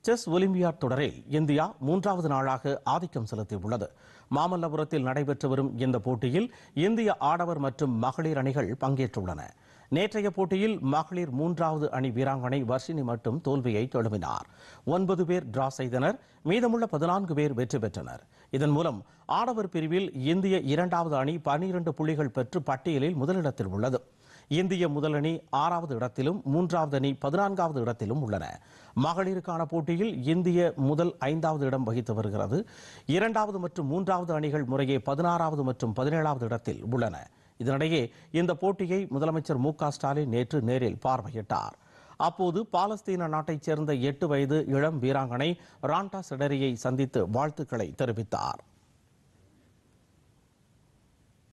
chess olympiad தொடரில் India மூன்றாவது நாளாக ஆதிக்கம் செலுத்தியுள்ளது மாமல்லபுரத்தில் நடைபெற்று வரும் இந்த போட்டியில் இந்திய ஆடவர் மற்றும் மகளிர் அணிகள் பங்கேற்றுள்ளன நேற்றைய போட்டியில் மகளிர் மூன்றாவது அணி வீராங்கனை வர்ஷினி மட்டும் தோல்வியை தழுவினார் ஒன்பது பேர் டிரா செய்தனர் மீதமுள்ள பதினான்கு பேர் வெற்றி பெற்றனர் இதன் மூலம் ஆடவர் பிரிவில் இந்திய இரண்டாவது அணி பனிரண்டு புள்ளிகள் பெற்று பட்டியலில் முதலிடத்தில் உள்ளது இந்திய முதல் அணி ஆறாவது இடத்திலும் மூன்றாவது அணி பதினான்காவது இடத்திலும் உள்ளன மகளிருக்கான போட்டியில் இந்திய முதல் ஐந்தாவது இடம் வகித்து வருகிறது இரண்டாவது மற்றும் மூன்றாவது அணிகள் முறையே பதினாறாவது மற்றும் பதினேழாவது இடத்தில் உள்ளன இதனிடையே இந்த போட்டியை முதலமைச்சர் மு க ஸ்டாலின் நேற்று நேரில் பார்வையிட்டார் அப்போது பாலஸ்தீன நாட்டைச் சேர்ந்த எட்டு வயது இளம் வீராங்கனை ராண்டா செடரியை சந்தித்து வாழ்த்துக்களை தெரிவித்தார்